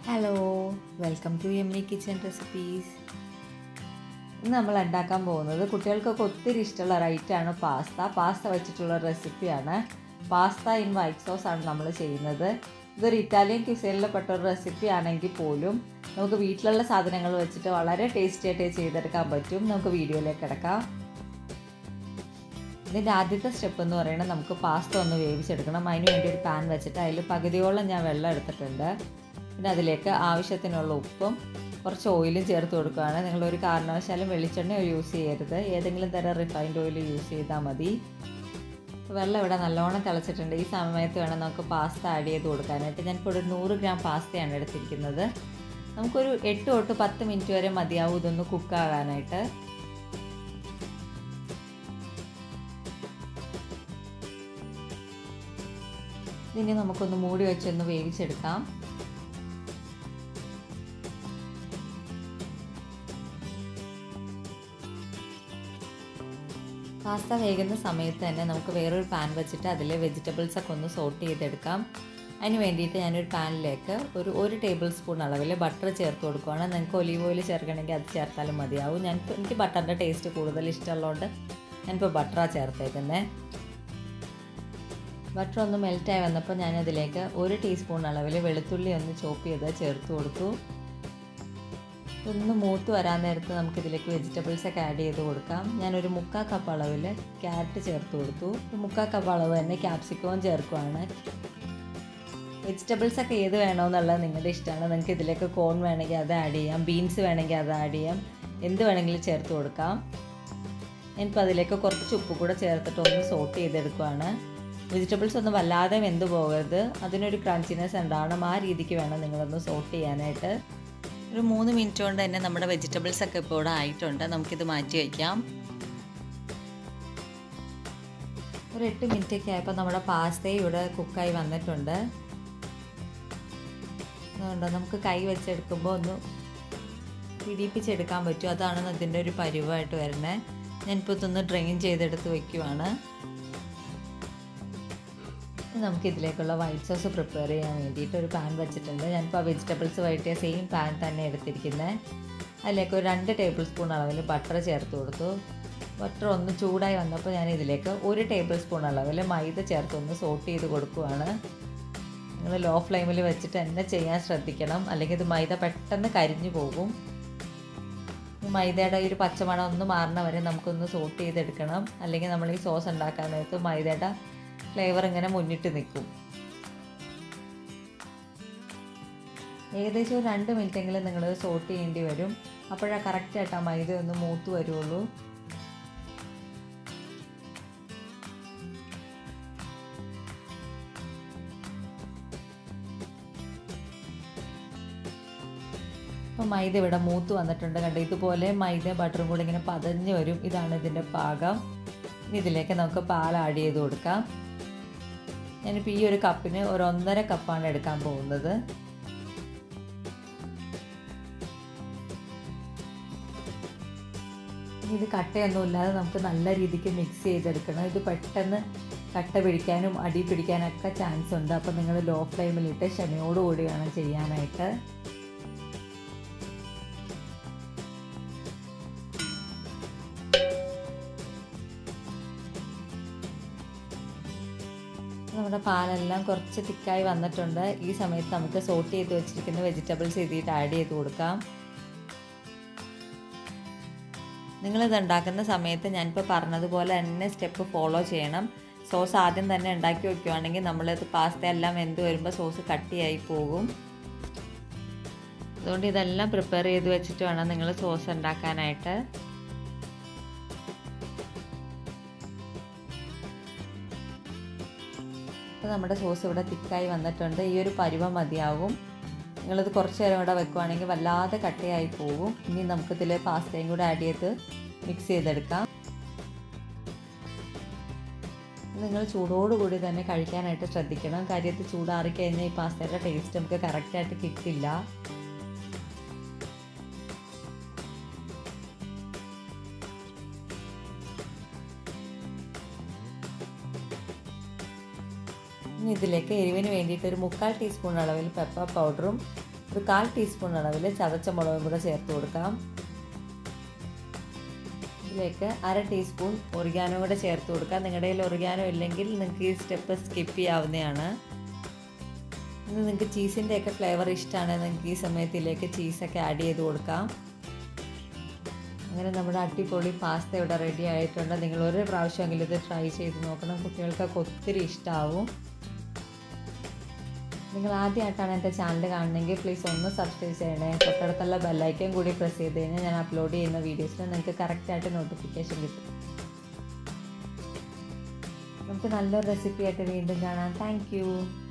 hello welcome to Emmy kitchen recipes ഇന്ന് നമ്മൾ ഉണ്ടാക്കാൻ പോകുന്നത് കുട്ടികൾക്കൊക്കെ ഒത്തിരി ഇഷ്ടമുള്ള ഒരു ഐറ്റമാണ് പാസ്ത പാസ്ത വെച്ചിട്ടുള്ള റെസിപ്പിയാണ് പാസ്ത ഇൻ വൈറ്റ് സോസ് ആണ് നമ്മൾ ചെയ്യുന്നത് ഇതൊരു ഇറ്റാലിയൻ ക്യുസൈനിൽ പെട്ട ഒരു റെസിപ്പി ആണെങ്കിൽ പോലും നമുക്ക് വീട്ടിലുള്ള സാധനങ്ങൾ വെച്ചിട്ട് വളരെ ടേസ്റ്റി ആയിട്ട് ചെയ്തെടുക്കാൻ പറ്റും നമുക്ക് വീഡിയോയിലേക്ക് കിടക്കാം ഇതിൻ്റെ ആദ്യത്തെ സ്റ്റെപ്പ് എന്ന് പറയുന്നത് നമുക്ക് പാസ്ത ഒന്ന് വേവിച്ചെടുക്കണം അതിന് വേണ്ടി ഒരു പാൻ വെച്ചിട്ട് അതിൽ പകുതിയോളം ഞാൻ വെള്ളം എടുത്തിട്ടുണ്ട് പിന്നെ അതിലേക്ക് ആവശ്യത്തിനുള്ള ഉപ്പും കുറച്ച് ഓയിലും ചേർത്ത് കൊടുക്കുകയാണ് നിങ്ങളൊരു കാരണവശാലും വെളിച്ചെണ്ണ യൂസ് ചെയ്യരുത് ഏതെങ്കിലും തരം റിഫൈൻഡ് ഓയിൽ യൂസ് ചെയ്താൽ മതി വെള്ളം ഇവിടെ നല്ലോണം തിളച്ചിട്ടുണ്ട് ഈ സമയത്ത് വേണം നമുക്ക് പാസ്ത ആഡ് ചെയ്ത് കൊടുക്കാനായിട്ട് ഞാനിപ്പോൾ ഒരു നൂറ് ഗ്രാം പാസ്തയാണ് എടുത്തിരിക്കുന്നത് നമുക്കൊരു എട്ട് തൊട്ട് പത്ത് മിനിറ്റ് വരെ മതിയാവും ഇതൊന്ന് കുക്കാകാനായിട്ട് ഇനി നമുക്കൊന്ന് മൂടി വെച്ചൊന്ന് വേവിച്ചെടുക്കാം പാസ്ത വേകുന്ന സമയത്ത് തന്നെ നമുക്ക് വേറൊരു പാൻ വെച്ചിട്ട് അതിൽ വെജിറ്റബിൾസ് ഒക്കെ ഒന്ന് സോട്ട് ചെയ്തെടുക്കാം അതിന് വേണ്ടിയിട്ട് ഞാനൊരു പാനിലേക്ക് ഒരു ഒരു ടേബിൾ സ്പൂൺ അളവിൽ ബട്ടർ ചേർത്ത് കൊടുക്കുകയാണ് നിങ്ങൾക്ക് ഒലീവ് ഓയിൽ ചേർക്കണമെങ്കിൽ അത് ചേർത്താലും മതിയാവും ഞാൻ എനിക്ക് ബട്ടറിൻ്റെ ടേസ്റ്റ് കൂടുതൽ ഇഷ്ടമുള്ളതുകൊണ്ട് ഞാനിപ്പോൾ ബട്ടറാണ് ചേർത്തേക്കുന്നത് ബട്ടർ ഒന്ന് മെൽറ്റായി വന്നപ്പോൾ ഞാനതിലേക്ക് ഒരു ടീസ്പൂൺ അളവിൽ വെളുത്തുള്ളി ഒന്ന് ചോപ്പ് ചെയ്ത് ചേർത്ത് കൊടുത്തു ഒന്ന് മൂത്ത് വരാൻ നേരത്ത് നമുക്കിതിലേക്ക് വെജിറ്റബിൾസ് ഒക്കെ ആഡ് ചെയ്ത് കൊടുക്കാം ഞാനൊരു മുക്കാൽ കപ്പ് അളവിൽ ക്യാരറ്റ് ചേർത്ത് കൊടുത്തു ഒരു മുക്കാൽ കപ്പ് അളവ് തന്നെ ക്യാപ്സിക്കവും ചേർക്കുവാണ് വെജിറ്റബിൾസ് ഒക്കെ ഏത് വേണമെന്നുള്ളത് നിങ്ങളുടെ ഇഷ്ടമാണ് നിങ്ങൾക്ക് ഇതിലേക്ക് കോൺ വേണമെങ്കിൽ അത് ആഡ് ചെയ്യാം ബീൻസ് വേണമെങ്കിൽ അത് ആഡ് ചെയ്യാം എന്ത് വേണമെങ്കിലും ചേർത്ത് കൊടുക്കാം ഞാനിപ്പോൾ അതിലേക്ക് കുറച്ച് ഉപ്പ് കൂടെ ചേർത്തിട്ട് ഒന്ന് സോട്ട് ചെയ്തെടുക്കുവാണ് വെജിറ്റബിൾസ് ഒന്നും വല്ലാതെ വെന്ത് പോകരുത് അതിനൊരു ക്രഞ്ചിനെസ് ഉണ്ടാവണം ആ രീതിക്ക് വേണം നിങ്ങളൊന്ന് സോട്ട് ചെയ്യാനായിട്ട് ഒരു മൂന്ന് മിനിറ്റ് കൊണ്ട് തന്നെ നമ്മുടെ വെജിറ്റബിൾസ് ഒക്കെ ഇപ്പോൾ ഇവിടെ ആയിട്ടുണ്ട് നമുക്കിത് മാറ്റി വയ്ക്കാം ഒരു എട്ട് മിനിറ്റ് ഒക്കെ ആയപ്പോൾ നമ്മുടെ പാസ്തയും ഇവിടെ കുക്കായി വന്നിട്ടുണ്ട് അതുകൊണ്ട് നമുക്ക് കൈ വെച്ചെടുക്കുമ്പോൾ ഒന്ന് പിടിപ്പിച്ചെടുക്കാൻ പറ്റും അതാണ് ഇതിൻ്റെ ഒരു പരുവായിട്ട് വരുന്നത് ഞാനിപ്പോൾ ഇതൊന്ന് ഡ്രെയിൻ ചെയ്തെടുത്ത് വയ്ക്കുവാണ് നമുക്ക് ഇതിലേക്കുള്ള വൈറ്റ് സോസ് പ്രിപ്പയർ ചെയ്യാൻ വേണ്ടിയിട്ട് ഒരു പാൻ വെച്ചിട്ടുണ്ട് ഞാനിപ്പോൾ വെജിറ്റബിൾസ് വഴറ്റിയ സെയിം പാൻ തന്നെ എടുത്തിരിക്കുന്നത് അതിലേക്ക് ഒരു രണ്ട് ടേബിൾ സ്പൂൺ അളവിൽ ബട്ടർ ചേർത്ത് കൊടുത്തു ബട്ടർ ഒന്ന് ചൂടായി വന്നപ്പോൾ ഞാൻ ഇതിലേക്ക് ഒരു ടേബിൾ സ്പൂൺ അളവിൽ മൈദ ചേർത്ത് ഒന്ന് സോട്ട് ചെയ്ത് കൊടുക്കുവാണ് നിങ്ങൾ ലോ ഫ്ലെയിമിൽ വെച്ചിട്ട് തന്നെ ചെയ്യാൻ ശ്രദ്ധിക്കണം അല്ലെങ്കിൽ ഇത് മൈദ പെട്ടെന്ന് കരിഞ്ഞു പോകും മൈദയുടെ ഒരു പച്ചമണം ഒന്ന് മാറണ വരെ നമുക്കൊന്ന് സോട്ട് ചെയ്തെടുക്കണം അല്ലെങ്കിൽ നമ്മൾ ഈ സോസ് ഉണ്ടാക്കാൻ നേരത്ത് മൈദയുടെ ഫ്ലേവർ ഇങ്ങനെ മുന്നിട്ട് നിൽക്കും ഏകദേശം ഒരു രണ്ട് മിനിറ്റെങ്കിലും നിങ്ങൾ സോട്ട് ചെയ്യേണ്ടി വരും അപ്പോഴാണ് കറക്റ്റായിട്ട് ആ മൈദ ഒന്ന് മൂത്ത് വരുള്ളൂ അപ്പോൾ മൈദ ഇവിടെ മൂത്ത് വന്നിട്ടുണ്ട് കണ്ടോ ഇതുപോലെ മൈദ ബട്ടറും കൂടെ ഇങ്ങനെ പതഞ്ഞ് വരും ഇതാണ് ഇതിൻ്റെ പാകം ഇനി ഇതിലേക്ക് നമുക്ക് പാൽ ആഡ് ചെയ്ത് കൊടുക്കാം ഞാനിപ്പോൾ ഈ ഒരു കപ്പിന് ഒരു ഒന്നര കപ്പാണ് എടുക്കാൻ പോകുന്നത് ഇത് കട്ടയൊന്നും ഇല്ലാതെ നമുക്ക് നല്ല രീതിക്ക് മിക്സ് ചെയ്തെടുക്കണം ഇത് പെട്ടെന്ന് കട്ട പിടിക്കാനും അടി പിടിക്കാനൊക്കെ ചാൻസ് ഉണ്ട് അപ്പോൾ നിങ്ങൾ ലോ ഫ്ലെയിമിലിട്ട് ക്ഷമയോടുകൂടി വേണം ചെയ്യാനായിട്ട് നമ്മുടെ പാലെല്ലാം കുറച്ച് തിക്കായി വന്നിട്ടുണ്ട് ഈ സമയത്ത് നമുക്ക് സോട്ട് ചെയ്ത് വെച്ചിരിക്കുന്ന വെജിറ്റബിൾസ് ഇതിട്ട് ആഡ് ചെയ്ത് കൊടുക്കാം നിങ്ങളിത് ഉണ്ടാക്കുന്ന സമയത്ത് ഞാനിപ്പോൾ പറഞ്ഞതുപോലെ തന്നെ സ്റ്റെപ്പ് ഫോളോ ചെയ്യണം സോസ് ആദ്യം തന്നെ ഉണ്ടാക്കി വെക്കുകയാണെങ്കിൽ നമ്മളിത് പാസ്ത എല്ലാം വെന്ത് വരുമ്പോൾ സോസ് കട്ടിയായി പോകും അതുകൊണ്ട് ഇതെല്ലാം പ്രിപ്പയർ ചെയ്ത് വെച്ചിട്ട് വേണം നിങ്ങൾ സോസ് ഉണ്ടാക്കാനായിട്ട് ഇപ്പോൾ നമ്മുടെ സോസ് ഇവിടെ തിക്കായി വന്നിട്ടുണ്ട് ഈ ഒരു പരുവം മതിയാവും നിങ്ങളിത് കുറച്ച് നേരം കൂടെ വെക്കുവാണെങ്കിൽ വല്ലാതെ കട്ടയായി പോകും ഇനി നമുക്കിതിൽ പാസ്തയും കൂടെ ആഡ് ചെയ്ത് മിക്സ് ചെയ്തെടുക്കാം നിങ്ങൾ ചൂടോടുകൂടി തന്നെ കഴിക്കാനായിട്ട് ശ്രദ്ധിക്കണം കാര്യത്തിൽ ചൂടാറി കഴിഞ്ഞാൽ ഈ പാസ്തയുടെ ടേസ്റ്റ് നമുക്ക് കറക്റ്റായിട്ട് കിട്ടില്ല ഇനി ഇതിലേക്ക് എരിവിന് വേണ്ടിയിട്ട് ഒരു മുക്കാൽ ടീസ്പൂൺ അളവിൽ പെപ്പർ പൗഡറും ഒരു കാൽ ടീസ്പൂൺ അളവിൽ ചതച്ച മുളകും കൂടെ ചേർത്ത് കൊടുക്കാം ഇതിലേക്ക് അര ടീസ്പൂൺ ഒറിഗാനോ കൂടെ ചേർത്ത് കൊടുക്കാം നിങ്ങളുടെ കയ്യിൽ ഒറിഗാനോ ഇല്ലെങ്കിൽ നിങ്ങൾക്ക് ഈ സ്റ്റെപ്പ് സ്കിപ്പ് ചെയ്യാവുന്നതാണ് ഇനി നിങ്ങൾക്ക് ചീസിൻ്റെ ഒക്കെ ഫ്ലേവർ ഇഷ്ടമാണ് നിങ്ങൾക്ക് ഈ സമയത്തിലേക്ക് ചീസൊക്കെ ആഡ് ചെയ്ത് കൊടുക്കാം അങ്ങനെ നമ്മുടെ അടിപൊളി പാസ്ത ഇവിടെ റെഡി ആയിട്ടുണ്ട് നിങ്ങൾ ഒരു പ്രാവശ്യമെങ്കിലും ഇത് ട്രൈ ചെയ്ത് നോക്കണം കുട്ടികൾക്കൊക്കെ ഒത്തിരി ഇഷ്ടമാവും നിങ്ങൾ ആദ്യമായിട്ടാണ് എൻ്റെ ചാനൽ കാണണമെങ്കിൽ പ്ലീസ് ഒന്ന് സബ്സ്ക്രൈബ് ചെയ്യണേ തൊട്ടടുത്തുള്ള ബെല്ലൈക്കൻ കൂടി പ്രസ് ചെയ്ത് കഴിഞ്ഞാൽ ഞാൻ അപ്ലോഡ് ചെയ്യുന്ന വീഡിയോസിന് നിങ്ങൾക്ക് കറക്റ്റായിട്ട് നോട്ടിഫിക്കേഷൻ കിട്ടും നമുക്ക് നല്ലൊരു റെസിപ്പി ആയിട്ട് വീണ്ടും കാണാം താങ്ക്